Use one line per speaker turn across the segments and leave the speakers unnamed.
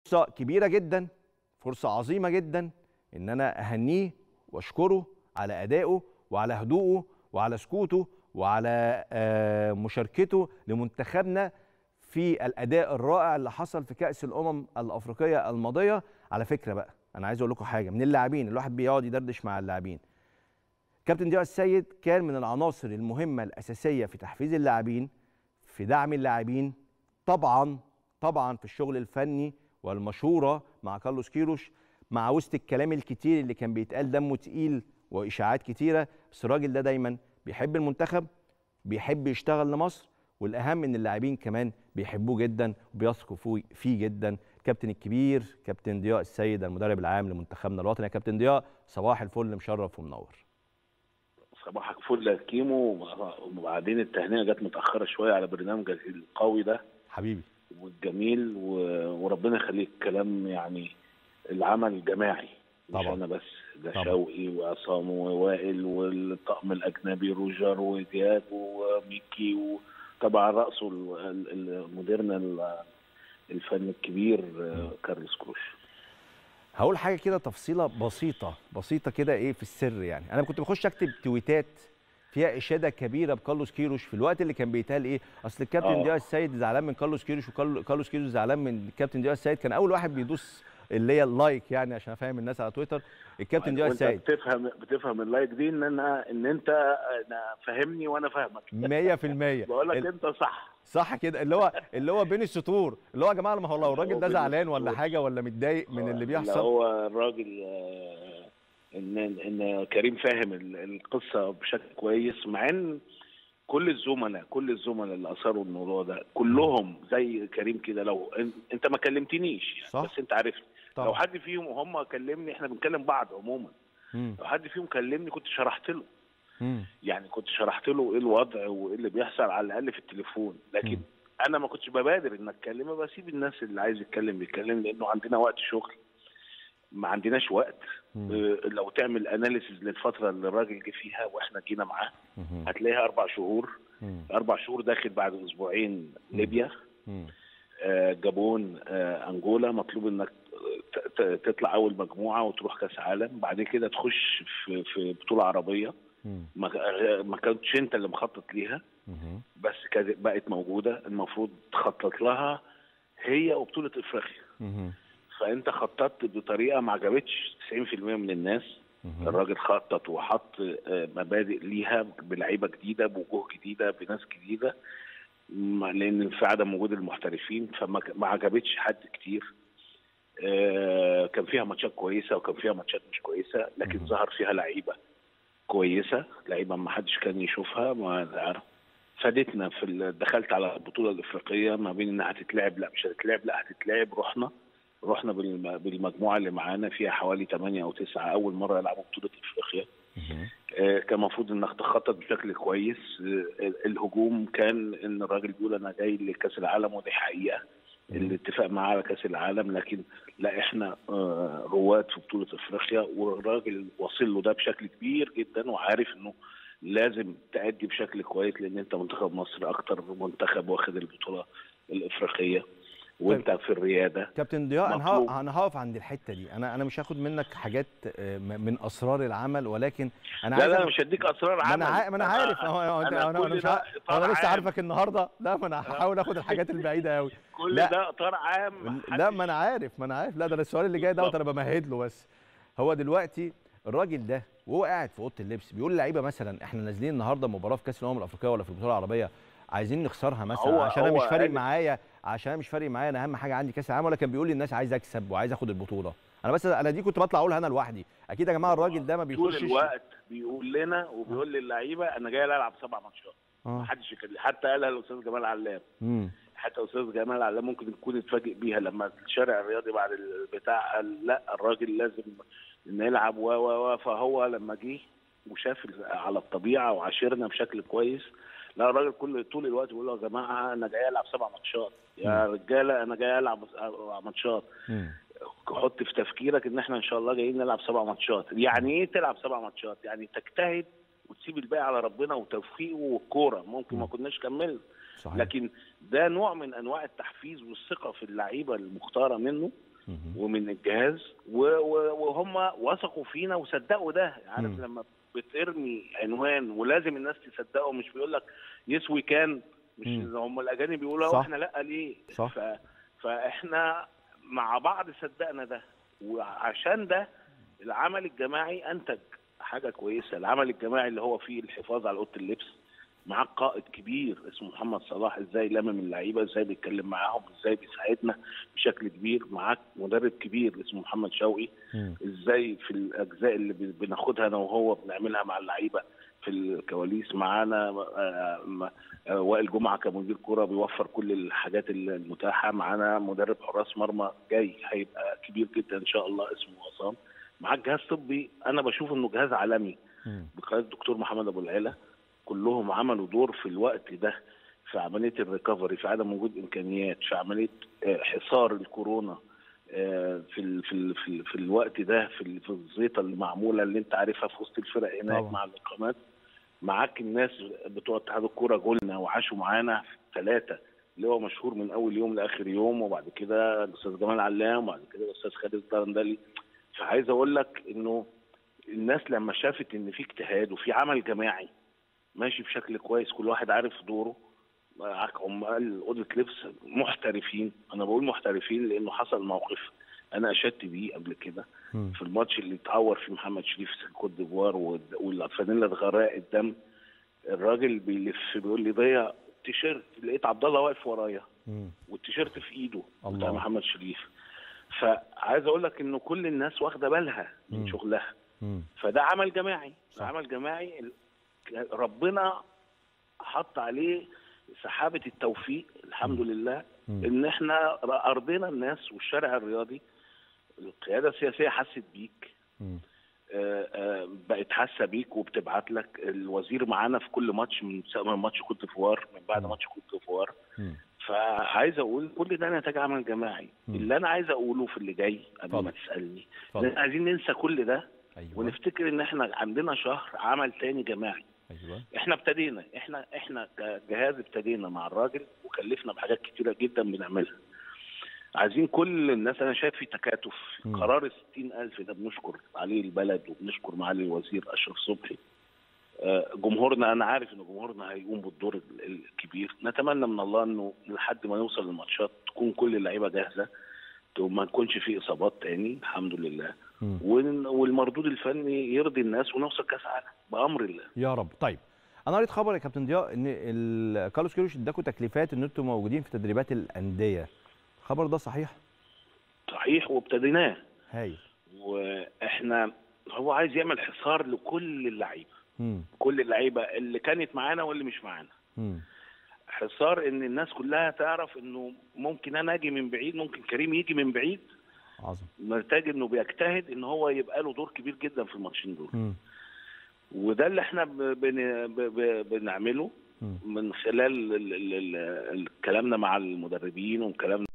فرصه كبيره جدا فرصه عظيمه جدا ان انا اهنيه واشكره على ادائه وعلى هدوءه وعلى سكوته وعلى آه، مشاركته لمنتخبنا في الاداء الرائع اللي حصل في كاس الامم الافريقيه الماضيه على فكره بقى انا عايز اقول لكم حاجه من اللاعبين الواحد بيقعد يدردش مع اللاعبين كابتن ضياء السيد كان من العناصر المهمه الاساسيه في تحفيز اللاعبين في دعم اللاعبين طبعا طبعا في الشغل الفني والمشوره مع كارلوس كيروش مع وسط الكلام الكتير اللي كان بيتقال دمه تقيل واشاعات كتيره بس الراجل ده دايما بيحب المنتخب بيحب يشتغل لمصر والاهم ان اللاعبين كمان بيحبوه جدا وبيثقوا فيه- فيه جدا الكابتن الكبير كابتن ضياء السيد المدرب العام لمنتخبنا الوطني يا كابتن ضياء صباح الفل مشرف ومنور
صباحك فل يا كيمو وبعدين التهنئه جت متاخره شويه على برنامجك القوي ده
حبيبي
والجميل و... وربنا يخليك كلام يعني العمل جماعي مش
طبعا.
انا بس ده
طبعا.
شوقي وعصام ووائل والطقم الاجنبي روجر ودياب وميكي وطبعا راسه ال- ال- المديرنا ال- الفني الكبير آه، كارلوس كروش
هقول حاجه كده تفصيله بسيطه بسيطه كده ايه في السر يعني انا كنت بخش اكتب تويتات فيها اشاده كبيره بكارلوس كيروش في الوقت اللي كان بيتقال ايه اصل الكابتن
آه.
ضياء السيد زعلان من كارلوس كيروش وكارلوس كيروش زعلان من الكابتن ضياء السيد كان اول واحد بيدوس اللي هي اللايك يعني عشان افهم الناس على تويتر الكابتن ضياء
وانت
السيد
بتفهم بتفهم اللايك دي ان انا ان انت أنا فاهمني وانا فاهمك
100%
بقول لك
ال-
انت صح
صح كده اللي هو اللي هو بين السطور اللي هو يا جماعه ما هو لو الراجل
هو
ده
بين
زعلان ولا
السطور.
حاجه ولا متضايق من اللي
اللي
بيحصل
هو الراجل آه، ان ان كريم فاهم ال- القصه بشكل كويس مع ان كل الزملاء كل الزملاء اللي اثروا الموضوع ده كلهم زي كريم كده لو إن- انت ما كلمتنيش يعني
صح.
بس انت عارفني
طبعا.
لو حد فيهم هم كلمني احنا بنكلم بعض عموما
مم.
لو حد فيهم كلمني كنت شرحت له
مم.
يعني كنت شرحت له ايه الوضع وايه اللي بيحصل على الاقل في التليفون لكن
مم.
انا ما كنتش ببادر ان اتكلم بسيب الناس اللي عايز يتكلم يتكلم لانه عندنا وقت شغل ما عندناش وقت
مم.
آه، لو تعمل اناليسيز للفتره اللي الراجل جه فيها واحنا جينا معاه
مم.
هتلاقيها اربع شهور
مم.
اربع شهور داخل بعد اسبوعين ليبيا
مم.
آه، جابون آه، انجولا مطلوب انك ت- ت- تطلع اول مجموعه وتروح كاس عالم بعد كده تخش في في بطوله عربيه
مم.
ما ما كنتش انت اللي مخطط ليها
مم.
بس كانت بقت موجوده المفروض تخطط لها هي وبطوله افريقيا
مم.
فانت خططت بطريقه ما عجبتش 90% من الناس
مم.
الراجل خطط وحط آه، مبادئ ليها بلعيبه جديده بوجوه جديده بناس جديده ما- لان في عدم وجود المحترفين فما ك- ما عجبتش حد كتير آه، كان فيها ماتشات كويسه وكان فيها ماتشات مش كويسه لكن
مهم.
ظهر فيها لعيبه كويسه لعيبه ما حدش كان يشوفها ما فادتنا في ال- دخلت على البطوله الافريقيه ما بين انها هتتلعب لا مش هتتلعب لا هتتلعب رحنا رحنا بالم- بالمجموعه اللي معانا فيها حوالي 8 او 9 اول مره يلعبوا بطوله افريقيا
مم.
آه، كان المفروض انك تخطط بشكل كويس آه، الهجوم كان ان الراجل بيقول انا جاي لكاس العالم ودي حقيقه الاتفاق معاه على كاس العالم لكن لا احنا آه، رواد في بطوله افريقيا والراجل واصل له ده بشكل كبير جدا وعارف انه لازم تأدي بشكل كويس لان انت منتخب مصر اكتر منتخب واخد البطوله الافريقيه وانت في الرياده
كابتن ضياء انا
مطلوب.
هقف- انا هقف عند الحته دي انا انا مش هاخد منك حاجات آه، م- من اسرار العمل ولكن انا
لا
عايز
لا
أخد-
انا مش هديك اسرار
ما
عمل
انا عا- ما انا عارف هو هو انت انا
كل
انا مش
ده
ع-
إطار
انا لسه
عام.
عارفك النهارده لا ما انا هحاول اخد الحاجات البعيده قوي
كل
لا.
ده اطار عام
لا ما انا عارف ما انا عارف لا ده السؤال اللي جاي دوت
بالظبط.
انا بمهد له بس هو دلوقتي الراجل ده وهو قاعد في اوضه اللبس بيقول للعيبه مثلا احنا نازلين النهارده مباراه في كاس الامم الافريقيه ولا في البطوله العربيه عايزين نخسرها مثلا
هو-
عشان انا
هو
مش فارق
قال-
معايا عشان أنا مش فارق معايا انا اهم حاجه عندي كاس العالم ولا كان بيقول للناس عايز اكسب وعايز اخد البطوله انا بس انا دي كنت بطلع اقولها انا لوحدي اكيد يا جماعه الراجل ده ما
طول
بيخشش
الوقت بيقول لنا وبيقول للعيبه انا جاي العب سبع ماتشات
اه
محدش يكلم حتى قالها الاستاذ جمال علام
امم
حتى الاستاذ جمال علام ممكن يكون اتفاجئ بيها لما الشارع الرياضي بعد البتاع قال لا الراجل لازم نلعب و و و فهو لما جه وشاف على الطبيعه وعاشرنا بشكل كويس لا الراجل كل طول الوقت بيقول له يا جماعه انا جاي العب سبع ماتشات يا رجاله انا جاي العب سبع ماتشات
امم
حط في تفكيرك ان احنا ان شاء الله جايين نلعب سبع ماتشات يعني ايه تلعب سبع ماتشات يعني تجتهد وتسيب الباقي على ربنا وتوفيقه والكوره ممكن ما كناش كملنا
صحيح
لكن ده نوع من انواع التحفيز والثقه في اللعيبه المختاره منه
مهم.
ومن الجهاز و- و- وهم وثقوا فينا وصدقوا ده عارف
مم.
لما بترمي عنوان ولازم الناس تصدقه مش بيقول لك يسوي كان مش
مم.
هم الاجانب بيقولوا
صح.
احنا لا ليه
صح.
ف... فاحنا مع بعض صدقنا ده وعشان ده العمل الجماعي انتج حاجه كويسه العمل الجماعي اللي هو فيه الحفاظ على اوضه اللبس معاك قائد كبير اسمه محمد صلاح ازاي لمم اللعيبه ازاي بيتكلم معاهم ازاي بيساعدنا بشكل كبير معاك مدرب كبير اسمه محمد شوقي
مم.
ازاي في الاجزاء اللي بن- بناخدها انا وهو بنعملها مع اللعيبه في الكواليس معانا آه، م- آه، وائل جمعه كمدير كوره بيوفر كل الحاجات المتاحه معانا مدرب حراس مرمى جاي هيبقى كبير جدا ان شاء الله اسمه عصام معاك جهاز طبي انا بشوف انه جهاز عالمي
مم.
بقياده الدكتور محمد ابو العلا كلهم عملوا دور في الوقت ده في عمليه الريكفري في عدم وجود امكانيات في عمليه آه، حصار الكورونا آه، في ال في ال في, ال في الوقت ده في ال- في الزيطه اللي معموله اللي انت عارفها في وسط الفرق هناك
طبعا.
مع الاقامات معاك الناس بتوع اتحاد الكوره جولنا وعاشوا معانا ثلاثه اللي هو مشهور من اول يوم لاخر يوم وبعد كده الاستاذ جمال علام وبعد كده الاستاذ خالد الدرندلي فعايز اقول لك انه الناس لما شافت ان في اجتهاد وفي عمل جماعي ماشي بشكل كويس كل واحد عارف دوره معاك عمال اوضه لبس محترفين انا بقول محترفين لانه حصل موقف انا اشدت بيه قبل كده
مم.
في الماتش اللي اتعور فيه محمد شريف في كوت ديفوار والد- والفانيلا اتغرق الدم الراجل بيلف بيقول لي ضيع تيشيرت لقيت عبد الله واقف ورايا
مم.
والتيشيرت في ايده
الله.
بتاع محمد شريف فعايز اقول لك انه كل الناس واخده بالها
مم.
من شغلها
مم.
فده عمل جماعي
صح.
عمل جماعي ال- ربنا حط عليه سحابه التوفيق الحمد لله
مم.
ان احنا ارضينا الناس والشارع الرياضي القياده السياسيه حست بيك
مم.
آه، آه، بقت حاسه بيك وبتبعت لك الوزير معانا في كل ماتش من سواء من ماتش كوت ديفوار من بعد
مم.
ماتش كوت ديفوار
مم.
فعايز اقول كل ده نتاج عمل جماعي
مم.
اللي انا عايز اقوله في اللي جاي قبل ما
اتفضل.
تسالني
اتفضل.
إن عايزين ننسى كل ده
ايوه
ونفتكر ان احنا عندنا شهر عمل تاني جماعي
ايوه
احنا ابتدينا احنا احنا كجهاز ابتدينا مع الراجل وكلفنا بحاجات كتيره جدا بنعملها عايزين كل الناس انا شايف في تكاتف
مم.
قرار ال 60000 ده بنشكر عليه البلد وبنشكر معالي الوزير اشرف صبحي آه، جمهورنا انا عارف ان جمهورنا هيقوم بالدور ال- الكبير نتمنى من الله انه لحد ما يوصل الماتشات تكون كل اللعيبه جاهزه وما نكونش في اصابات تاني الحمد لله
مم.
وال- والمردود الفني يرضي الناس ونوصل كاس عالم بامر الله
يا رب طيب انا قريت خبر يا كابتن ضياء ان ال- كارلوس كيروش اداكوا تكليفات ان انتم موجودين في تدريبات الانديه الخبر ده صحيح
صحيح وابتديناه
هايل
واحنا هو عايز يعمل حصار لكل اللعيبه
مم.
كل اللعيبه اللي كانت معانا واللي مش معانا
مم.
حصار ان الناس كلها تعرف انه ممكن انا اجي من بعيد ممكن كريم يجي من بعيد
عظم
محتاج انه بيجتهد ان هو يبقى له دور كبير جدا في الماتشين دول
مم.
وده اللي احنا ب- بن- ب- ب- بنعمله
مم.
من خلال ال- ال- ال- ال- كلامنا مع المدربين وكلامنا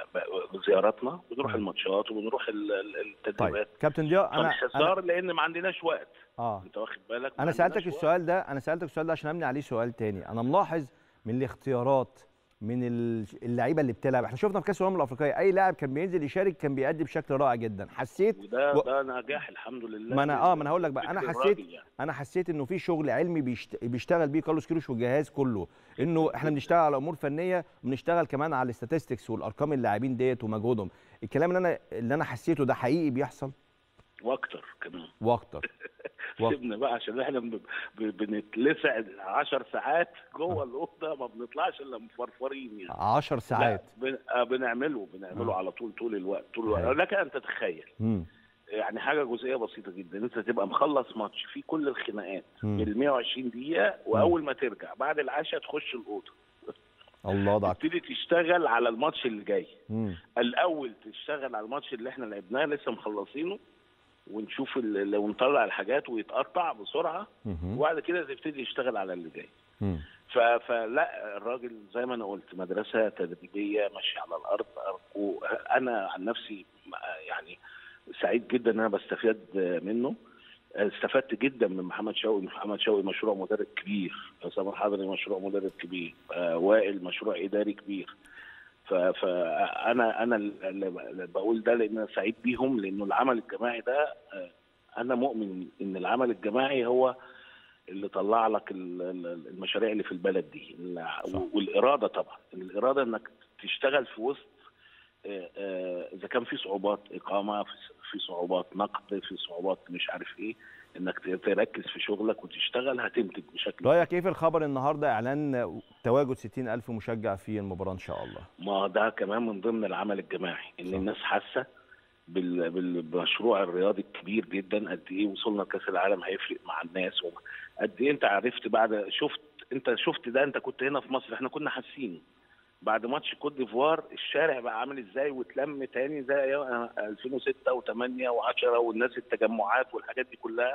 زياراتنا بنروح
مم.
الماتشات وبنروح ال- ال-
طيب
التدريبات
كابتن ضياء انا انا
فالحصار لان ما عندناش وقت
اه
انت واخد بالك ما
انا سالتك
عندناش وقت.
السؤال ده انا سالتك السؤال ده عشان ابني عليه سؤال تاني انا ملاحظ من الاختيارات من ال- اللعيبه اللي بتلعب احنا شفنا في كاس الامم الافريقيه اي لاعب كان بينزل يشارك كان بيأدي بشكل رائع جدا حسيت
وده
و-
ده نجاح الحمد لله
ما انا اه ما انا هقول لك بقى انا
فكر
حسيت
الراجل يعني.
انا حسيت انه في شغل علمي بيشت... بيشتغل بيه كارلوس كيروش والجهاز كله انه احنا بنشتغل على امور فنيه وبنشتغل كمان على الاستاتستكس والارقام اللاعبين ديت ومجهودهم الكلام اللي انا اللي انا حسيته ده حقيقي بيحصل
واكتر كمان
واكتر وقت.
سيبنا بقى عشان احنا بن- ب- بنتلسع 10 ساعات جوه الاوضه ما بنطلعش الا مفرفرين يعني
10 ساعات
لا بن- آه، بنعمله بنعمله
آه.
على طول طول الوقت طول
أيوة.
الوقت لك ان تتخيل
امم
يعني حاجه جزئيه بسيطه جدا انت تبقى مخلص ماتش فيه كل الخناقات
مم.
من 120 دقيقه واول ما ترجع بعد العشاء تخش الاوضه
الله ده
تبتدي تشتغل على الماتش اللي جاي
امم
الاول تشتغل على الماتش اللي احنا لعبناه لسه مخلصينه ونشوف ال- لو نطلع الحاجات ويتقطع بسرعه
مهم.
وبعد كده تبتدي تشتغل على اللي جاي
مم.
ف- فلا الراجل زي ما انا قلت مدرسه تدريبيه ماشيه على الارض أرجو انا عن نفسي يعني سعيد جدا ان انا بستفاد منه استفدت جدا من محمد شوقي محمد شوقي مشروع مدرب كبير حسام الحضري مشروع مدرب كبير آه، وائل مشروع اداري كبير ف- فانا انا اللي بقول ده لان انا سعيد بيهم لانه العمل الجماعي ده آه، انا مؤمن ان العمل الجماعي هو اللي طلع لك ال- ال- المشاريع اللي في البلد دي الع-
صح.
والاراده طبعا الاراده انك تشتغل في وسط آه، آه، اذا كان في صعوبات اقامه في في صعوبات نقد في صعوبات مش عارف ايه انك تركز في شغلك وتشتغل هتنتج بشكل
رايك ايه في الخبر النهارده اعلان تواجد 60 الف مشجع في المباراه ان شاء الله
ما ده كمان من ضمن العمل الجماعي ان
صح.
الناس حاسه بال- بالمشروع الرياضي الكبير جدا قد ايه وصلنا لكاس العالم هيفرق مع الناس قد ايه انت عرفت بعد شفت انت شفت ده انت كنت هنا في مصر احنا كنا حاسين بعد ماتش كوت ديفوار الشارع بقى عامل ازاي واتلم تاني زي أيام 2006 و8 و10 والناس التجمعات والحاجات دي كلها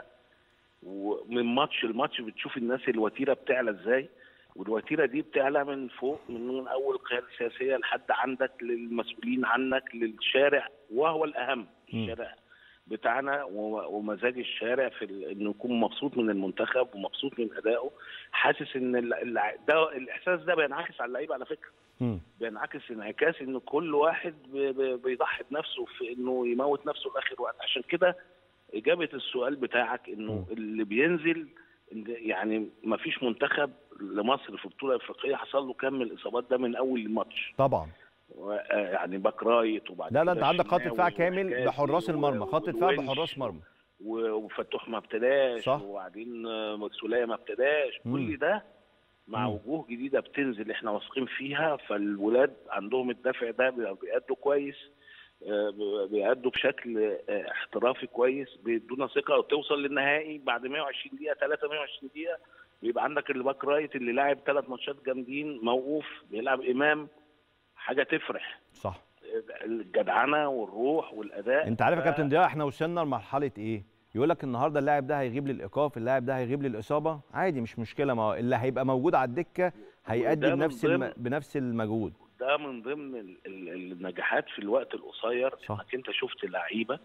ومن ماتش لماتش بتشوف الناس الوتيره بتعلى ازاي والوتيره دي بتعلى من فوق من, من اول القياده السياسيه لحد عندك للمسؤولين عنك للشارع وهو الاهم الشارع بتاعنا و- ومزاج الشارع في ال- انه يكون مبسوط من المنتخب ومبسوط من ادائه حاسس ان ال- ال- ده الاحساس ده بينعكس على اللعيبه على فكره
مم.
بينعكس انعكاس ان كل واحد بي- بي- بيضحي بنفسه في انه يموت نفسه لاخر وقت عشان كده اجابه السؤال بتاعك انه اللي بينزل إن يعني ما فيش منتخب لمصر في بطوله افريقيه حصل له كم الاصابات ده من اول الماتش
طبعا
و- آه يعني باك رايت وبعد
لا لا
كده
انت عندك خط
الشناوي
دفاع كامل
وحكاتي
بحراس المرمى
و-
خط دفاع
والونش
بحراس مرمى
و- وفتوح ما ابتداش
صح.
وبعدين آه، سوليه ما ابتداش
مم.
كل ده مع
مم.
وجوه جديده بتنزل احنا واثقين فيها فالولاد عندهم الدافع ده بي- بيأدوا كويس آه، بي- بيأدوا بشكل آه، احترافي كويس بيدونا ثقه وتوصل للنهائي بعد 120 دقيقه 3 120 دقيقه بيبقى عندك الباك رايت اللي لاعب ثلاث ماتشات جامدين موقوف بيلعب امام حاجه تفرح
صح
الجدعنه والروح والاداء
انت عارف يا
ف-
كابتن ضياء احنا وصلنا لمرحله ايه يقول لك النهارده اللاعب ده هيغيب للايقاف اللاعب ده هيغيب للاصابه عادي مش مشكله ما هو اللي هيبقى موجود على الدكه هيأدي
وده من
بنفس الم...
ضمن-
بنفس المجهود
ده من ضمن ال- ال- النجاحات في الوقت القصير
صح.
انك انت شفت لعيبه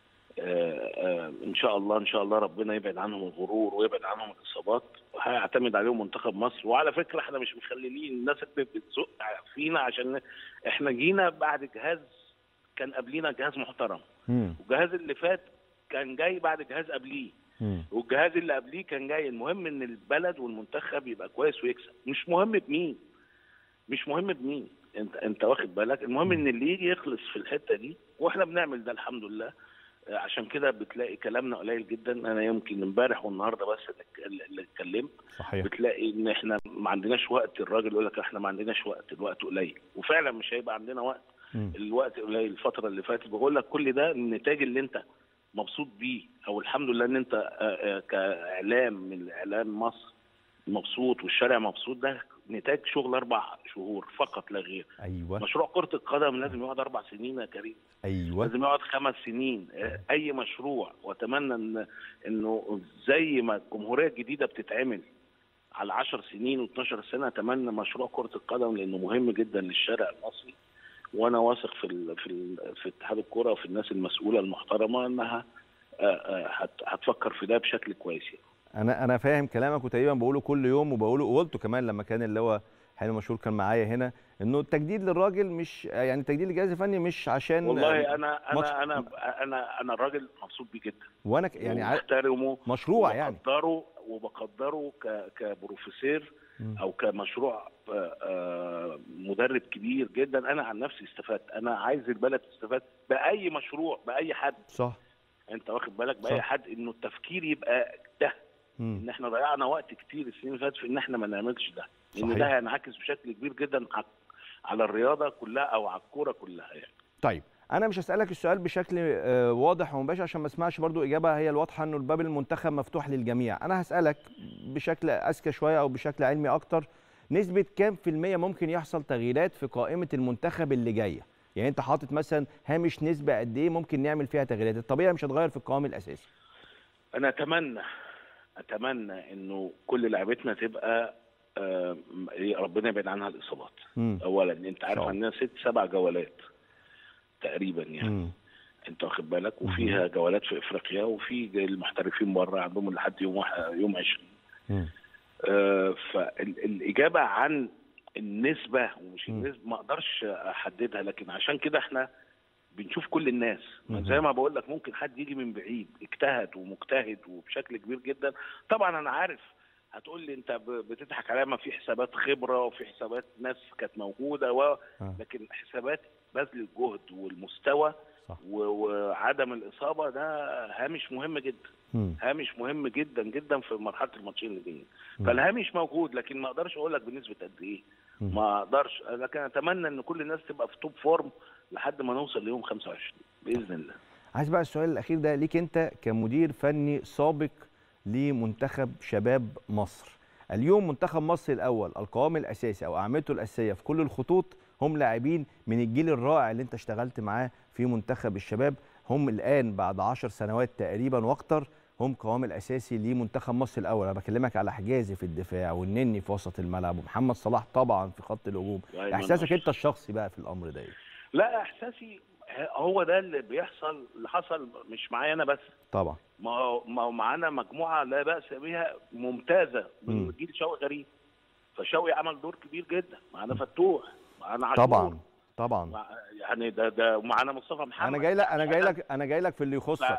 آه، آه، ان شاء الله ان شاء الله ربنا يبعد عنهم الغرور ويبعد عنهم الاصابات وهيعتمد عليهم منتخب مصر وعلى فكره احنا مش مخللين الناس اللي بتزق فينا عشان احنا جينا بعد جهاز كان قبلينا جهاز محترم
مم.
والجهاز اللي فات كان جاي بعد جهاز قبليه
مم.
والجهاز اللي قبليه كان جاي المهم ان البلد والمنتخب يبقى كويس ويكسب مش مهم بمين مش مهم بمين انت انت واخد بالك المهم ان اللي يجي يخلص في الحته دي واحنا بنعمل ده الحمد لله آه، عشان كده بتلاقي كلامنا قليل جدا انا يمكن امبارح والنهارده بس اللي- اللي اتكلمت
صحيح
بتلاقي ان احنا ما عندناش وقت الراجل يقول لك احنا ما عندناش وقت الوقت قليل وفعلا مش هيبقى عندنا وقت
مم.
الوقت قليل الفتره اللي فاتت بقول لك كل ده النتاج اللي انت مبسوط بيه او الحمد لله ان انت آه، آه، كاعلام من اعلام مصر مبسوط والشارع مبسوط ده نتاج شغل اربع شهور فقط لا غير
ايوه
مشروع كره القدم لازم يقعد اربع سنين يا كريم
ايوه
لازم يقعد خمس سنين آه، اي مشروع واتمنى ان انه زي ما الجمهوريه الجديده بتتعمل على 10 سنين و12 سنه اتمنى مشروع كره القدم لانه مهم جدا للشارع المصري وانا واثق في ال في ال في اتحاد الكره وفي الناس المسؤوله المحترمه انها آه، آه، هت- هتفكر في ده بشكل كويس يعني.
انا انا فاهم كلامك وتقريبا بقوله كل يوم وبقوله وقلته كمان لما كان اللي هو حلو مشهور كان معايا هنا انه التجديد للراجل مش يعني تجديد للجهاز الفني مش عشان
والله انا
ماتش-
انا انا انا انا الراجل مبسوط بيه جدا
وانا ك- يعني عارف-
بحترمه
مشروع يعني
وبقدره وبقدره ك- كبروفيسير
مم.
او كمشروع آه، آه، مدرب كبير جدا انا عن نفسي استفدت انا عايز البلد تستفاد باي مشروع باي حد
صح
انت واخد بالك
صح.
باي حد انه التفكير يبقى ده
مم.
ان احنا ضيعنا وقت كتير السنين اللي فاتت في ان احنا ما نعملش ده لان
صحيح.
ده هينعكس بشكل كبير جدا ع- على الرياضه كلها او على الكوره كلها يعني
طيب انا مش هسالك السؤال بشكل آه، واضح ومباشر عشان ما اسمعش برضو اجابه هي الواضحه انه الباب المنتخب مفتوح للجميع انا هسالك بشكل اذكى شويه او بشكل علمي اكتر نسبه كام في الميه ممكن يحصل تغييرات في قائمه المنتخب اللي جايه يعني انت حاطط مثلا هامش نسبه قد ايه ممكن نعمل فيها تغييرات الطبيعي مش هتغير في القوام الاساسي
انا اتمنى اتمنى انه كل لعبتنا تبقى آه، ربنا يبعد عنها الاصابات
مم.
اولا انت عارف
شاء الله.
عندنا ست سبع جولات تقريبا يعني
مم.
انت واخد بالك وفيها جولات في افريقيا وفي المحترفين بره عندهم لحد يوم واحد يوم 20
مم.
آه، فالاجابه عن النسبه ومش
مم.
النسبه ما اقدرش احددها لكن عشان كده احنا بنشوف كل الناس
مهم.
زي ما بقول لك ممكن حد يجي من بعيد اجتهد ومجتهد وبشكل كبير جدا طبعا انا عارف هتقول لي انت ب- بتضحك عليا ما في حسابات خبره وفي حسابات ناس كانت موجوده و...
آه.
لكن حسابات بذل الجهد والمستوى
صح.
و... وعدم الاصابه ده هامش مهم جدا
مم.
هامش مهم جدا جدا في مرحله الماتشين اللي جايين
مم.
فالهامش موجود لكن ما اقدرش اقول لك بنسبه قد ايه
مم.
ما اقدرش لكن اتمنى ان كل الناس تبقى في توب فورم لحد ما نوصل ليوم 25 باذن الله
عايز بقى السؤال الاخير ده ليك انت كمدير فني سابق لمنتخب شباب مصر اليوم منتخب مصر الاول القوام الاساسي او اعمدته الاساسيه في كل الخطوط هم لاعبين من الجيل الرائع اللي انت اشتغلت معاه في منتخب الشباب هم الان بعد عشر سنوات تقريبا واكتر هم قوام الاساسي لمنتخب مصر الاول انا بكلمك على حجازي في الدفاع والنني في وسط الملعب ومحمد صلاح طبعا في خط الهجوم
وأيمن
احساسك
أشرف.
انت الشخصي بقى في الامر ده إيه؟
لا احساسي هو ده اللي بيحصل اللي حصل مش معايا انا بس
طبعا
ما هو ما هو معانا مجموعه لا باس بها ممتازه
مم.
من جيل شوقي غريب فشوقي عمل دور كبير جدا معانا فتوح معانا عاشور
طبعا طبعا
مع- يعني ده ده ومعانا مصطفى محمد
انا جاي لك انا جاي لك انا جاي لك في اللي يخصك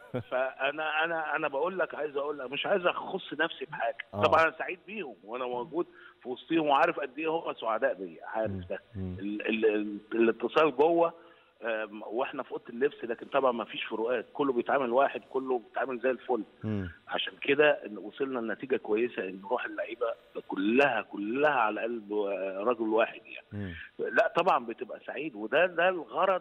فانا انا انا بقول لك عايز اقول لك مش عايز اخص نفسي بحاجه
آه.
طبعا انا سعيد بيهم وانا موجود في وسطهم وعارف قد ايه هم سعداء بيا عارف ده
مم.
ال ال ال الاتصال جوه آم، واحنا في اوضه اللبس لكن طبعا ما فيش فروقات كله بيتعامل واحد كله بيتعامل زي الفل
مم.
عشان كده إن وصلنا لنتيجه كويسه ان روح اللعيبه كلها كلها على قلب آه، رجل واحد يعني
مم.
لا طبعا بتبقى سعيد وده ده الغرض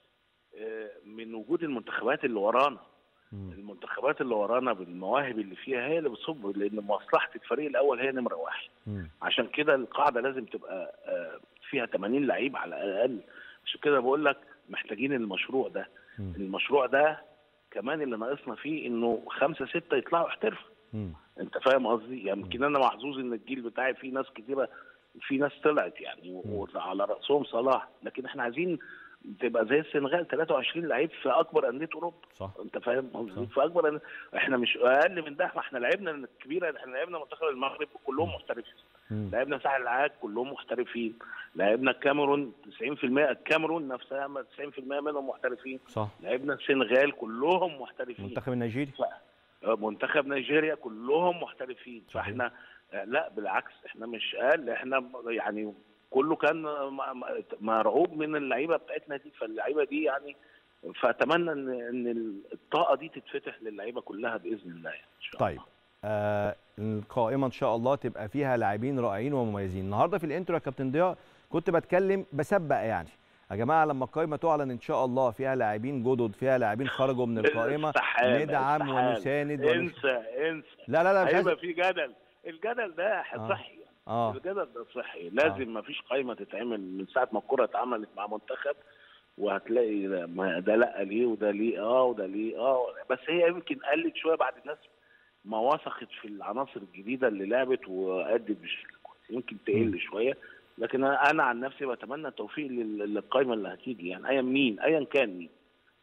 آه، من وجود المنتخبات اللي ورانا
مم.
المنتخبات اللي ورانا بالمواهب اللي فيها هي اللي بتصب لان مصلحه الفريق الاول هي نمره واحد
مم.
عشان كده القاعده لازم تبقى آه، فيها 80 لعيب على الاقل عشان كده بقول لك محتاجين المشروع ده
مم.
المشروع ده كمان اللي ناقصنا فيه انه خمسه سته يطلعوا يحترفوا
مم.
انت فاهم قصدي يعني يمكن انا محظوظ ان الجيل بتاعي فيه ناس كتيره في ناس طلعت يعني و- وعلى راسهم صلاح لكن احنا عايزين تبقى زي السنغال 23 لعيب في اكبر انديه اوروبا
صح
انت فاهم قصدي
صح.
في اكبر أن... احنا مش اقل من ده ما احنا لعبنا الكبيره احنا لعبنا منتخب المغرب كلهم محترفين
مم.
لعبنا ساحل العاج كلهم محترفين لعبنا الكاميرون 90% الكاميرون نفسها 90% منهم محترفين
صح
لعبنا السنغال كلهم محترفين
المنتخب النيجيري
ف- منتخب نيجيريا كلهم محترفين
صحيح.
فاحنا آه، لا بالعكس احنا مش اقل احنا يعني كله كان م- م- مرعوب من اللعيبه بتاعتنا دي فاللعيبه دي يعني فاتمنى ان ان الطاقه دي تتفتح للعيبه كلها باذن الله يعني ان شاء
طيب آه القائمه ان شاء الله تبقى فيها لاعبين رائعين ومميزين النهارده في الانترو يا كابتن ضياء كنت بتكلم بسبق يعني يا جماعه لما القائمه تعلن ان شاء الله فيها لاعبين جدد فيها لاعبين خرجوا من القائمه
استحالة،
ندعم
استحالة.
ونساند ونش...
انسى انسى
لا لا لا مش عايز
هيبقى في جدل الجدل ده
آه.
صحي
اه
الجدل ده صحي لازم ما فيش قائمه تتعمل من ساعه ما الكره اتعملت مع منتخب وهتلاقي ده- ما ده لا ليه وده ليه اه وده ليه اه بس هي يمكن قلت شويه بعد الناس ما وثقت في العناصر الجديده اللي لعبت وادت بشكل كويس يمكن تقل شويه لكن انا أنا عن نفسي بتمنى التوفيق لل- للقائمه اللي هتيجي يعني ايا مين ايا كان مين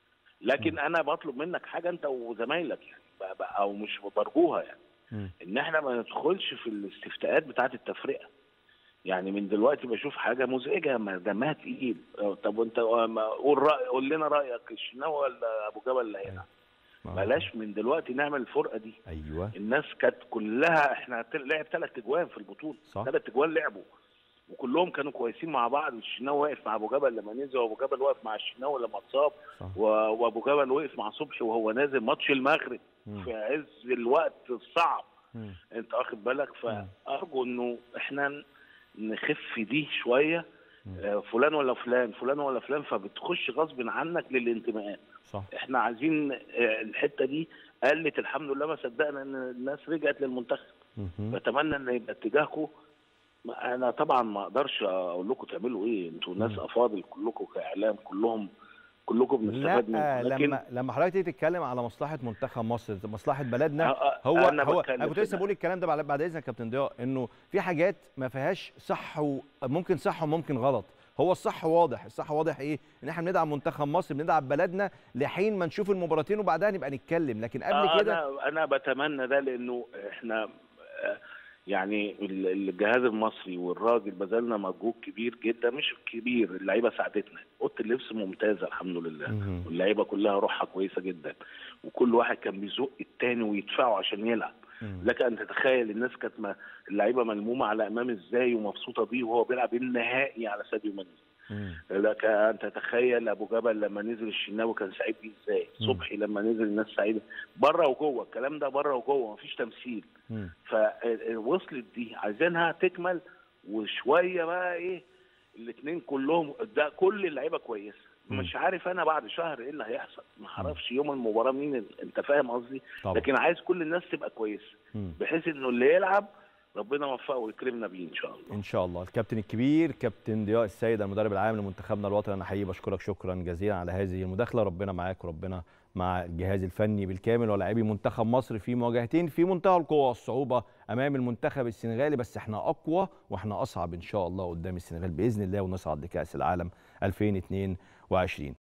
لكن انا بطلب منك حاجه انت وزمايلك يعني ب- ب- او مش برجوها يعني
مم.
ان احنا ما ندخلش في الاستفتاءات بتاعه التفرقه يعني من دلوقتي بشوف حاجه مزعجه ما دمها تقيل أه، طب وانت أه، ما- قول رأي قول لنا رايك الشناوي ولا ابو جبل اللي هنا
آه.
بلاش من دلوقتي نعمل الفرقه دي
ايوه
الناس كانت كلها احنا تل- لعب ثلاث اجوان في البطوله
صح.
ثلاث اجوان لعبوا وكلهم كانوا كويسين مع بعض الشناوي واقف مع ابو جبل لما نزل وابو جبل واقف مع الشناوي لما اتصاب
صح.
و- وابو جبل وقف مع صبحي وهو نازل ماتش المغرب
مم.
في عز الوقت الصعب
مم.
انت واخد بالك فارجو انه احنا نخف دي شويه آه، فلان ولا فلان فلان ولا فلان فبتخش غصب عنك للانتماءات
صح
احنا عايزين آه، الحته دي قلت الحمد لله ما صدقنا ان الناس رجعت للمنتخب
مهم.
بتمنى ان يبقى اتجاهكم ما- انا طبعا ما اقدرش اقول لكم تعملوا ايه انتوا ناس افاضل كلكم كاعلام كلهم كلكم
لا
بنستفاد منكم لكن
لما لما حضرتك تيجي تتكلم على مصلحه منتخب مصر مصلحه بلدنا
أ-
هو
أنا
هو
بتكلم
انا كنت
في
لسه
ده.
بقول الكلام ده بعد بعد اذنك يا كابتن ضياء انه في حاجات ما فيهاش صح وممكن صح وممكن غلط هو الصح واضح الصح واضح ايه ان احنا بندعم منتخب مصر بندعم بلدنا لحين ما نشوف المباراتين وبعدها نبقى نتكلم لكن قبل
آه،
كده
انا انا بتمنى ده لانه احنا آه، يعني ال- الجهاز المصري والراجل بذلنا مجهود كبير جدا مش كبير اللعيبه ساعدتنا اوضه اللبس ممتازه الحمد لله
مهم.
واللعيبه كلها روحها كويسه جدا وكل واحد كان بيزق التاني ويدفعه عشان يلعب
مم.
لك ان تتخيل الناس كانت ما- اللعيبه ملمومه على امام ازاي ومبسوطه بيه وهو بيلعب النهائي على ساديو ماني
مم.
لك ان تتخيل ابو جبل لما نزل الشناوي كان سعيد بيه ازاي
مم.
صبحي لما نزل الناس سعيده بره وجوه الكلام ده بره وجوه مفيش تمثيل
مم.
فوصلت دي عايزينها تكمل وشويه بقى ايه الاثنين كلهم ده كل اللعيبه كويسه
مم.
مش عارف انا بعد شهر ايه اللي هيحصل ما اعرفش يوم المباراه مين ال- انت فاهم قصدي
طبعا
لكن عايز كل الناس تبقى كويسه
مم.
بحيث انه اللي يلعب ربنا يوفقه ويكرمنا بيه ان شاء الله
ان شاء الله الكابتن الكبير كابتن ضياء السيد المدرب العام لمنتخبنا الوطني انا حقيقي بشكرك شكرا جزيلا على هذه المداخله ربنا معاك وربنا مع الجهاز الفني بالكامل ولاعبي منتخب مصر في مواجهتين في منتهى القوه والصعوبه امام المنتخب السنغالي بس احنا اقوى واحنا اصعب ان شاء الله قدام السنغال باذن الله ونصعد لكاس العالم 2022